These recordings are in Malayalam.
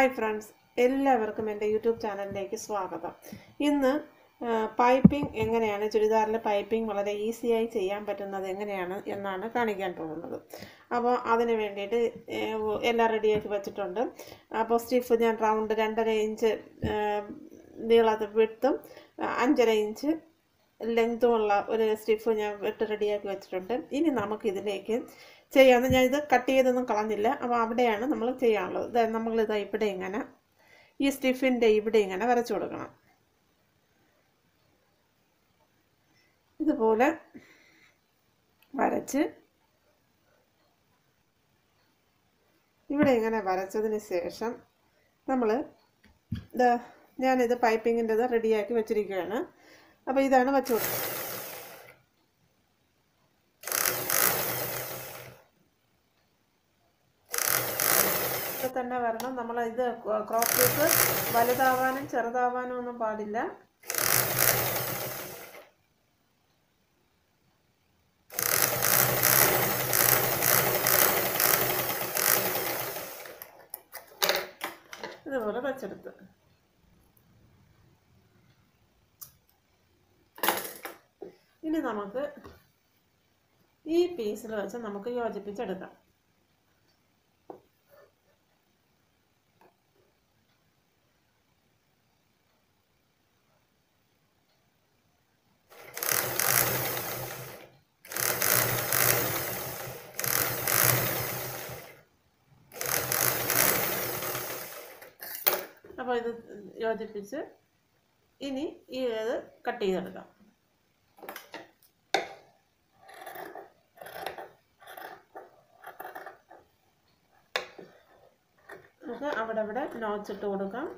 ഹായ് ഫ്രണ്ട്സ് എല്ലാവർക്കും എൻ്റെ യൂട്യൂബ് ചാനലിലേക്ക് സ്വാഗതം ഇന്ന് പൈപ്പിംഗ് എങ്ങനെയാണ് ചുരിദാറിൽ പൈപ്പിംഗ് വളരെ ഈസിയായി ചെയ്യാൻ പറ്റുന്നത് എങ്ങനെയാണ് എന്നാണ് കാണിക്കാൻ പോകുന്നത് അപ്പോൾ അതിന് വേണ്ടിയിട്ട് ഏഹ്, എല്ലാം റെഡിയാക്കി വെച്ചിട്ടുണ്ട് അപ്പോൾ സ്റ്റിഫ് ഞാൻ റൗണ്ട് രണ്ടര ഇഞ്ച് നീളത്ത് വിട്ടും അഞ്ചര ഇഞ്ച് ലെങ്തുമുള്ള ഒരു സ്റ്റിഫ് ഞാൻ വെട്ട് റെഡിയാക്കി വെച്ചിട്ടുണ്ട് ഇനി നമുക്കിതിലേക്ക് ചെയ്യാമെന്ന് ഞാൻ ഇത് കട്ട് ചെയ്തൊന്നും കളഞ്ഞില്ല അപ്പോൾ അവിടെയാണ് നമ്മൾ ചെയ്യാനുള്ളത് ഇത് നമ്മളിത് ഇവിടെ ഇങ്ങനെ ഈ സ്റ്റിഫിൻ്റെ ഇവിടെ ഇങ്ങനെ വരച്ചു കൊടുക്കണം ഇതുപോലെ വരച്ച് ഇവിടെ ഇങ്ങനെ വരച്ചതിന് ശേഷം നമ്മൾ ഇതാ ഞാനിത് പൈപ്പിങ്ങിൻ്റെത് റെഡിയാക്കി വെച്ചിരിക്കുകയാണ് അപ്പോൾ ഇതാണ് വെച്ച് കൊടുക്കുന്നത് ഇവിടെ തന്നെ വരണം നമ്മൾ ഇത് ക്രോസ് പീസ് വലുതാവാനും ചെറുതാവാനും ഒന്നും പാടില്ല ഇതുപോലെ വെച്ചെടുത്ത് ഇനി നമുക്ക് ഈ പീസിൽ വെച്ച് നമുക്ക് യോജിപ്പിച്ചെടുക്കാം അപ്പോൾ ഇത് യോജിപ്പിച്ച് ഇനി ഈ ഇത് കട്ട് ചെയ്തെടുക്കാം നമുക്ക് അവിടെ അവിടെ നോച്ചിട്ട് കൊടുക്കാം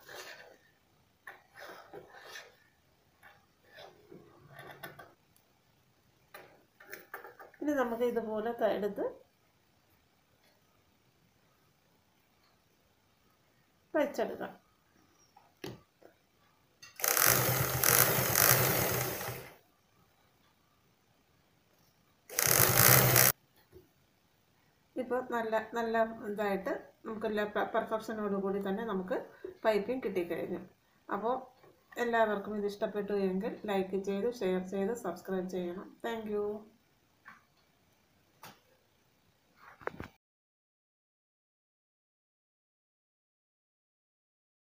ഇനി നമുക്ക് ഇതുപോലെ ത- എടുത്ത് വെച്ചെടുക്കാം ഇപ്പോൾ നല്ല നല്ല ഇതായിട്ട് നമുക്ക് പെർഫെക്ഷനോട് കൂടി തന്നെ നമുക്ക് പൈപ്പിംഗ് കിട്ടിക്കഴിഞ്ഞു അപ്പോൾ എല്ലാവർക്കും ഇത് ഇഷ്ടപ്പെട്ടു എങ്കിൽ ലൈക്ക് ചെയ്ത് ഷെയർ ചെയ്ത് സബ്സ്ക്രൈബ് ചെയ്യണം താങ്ക്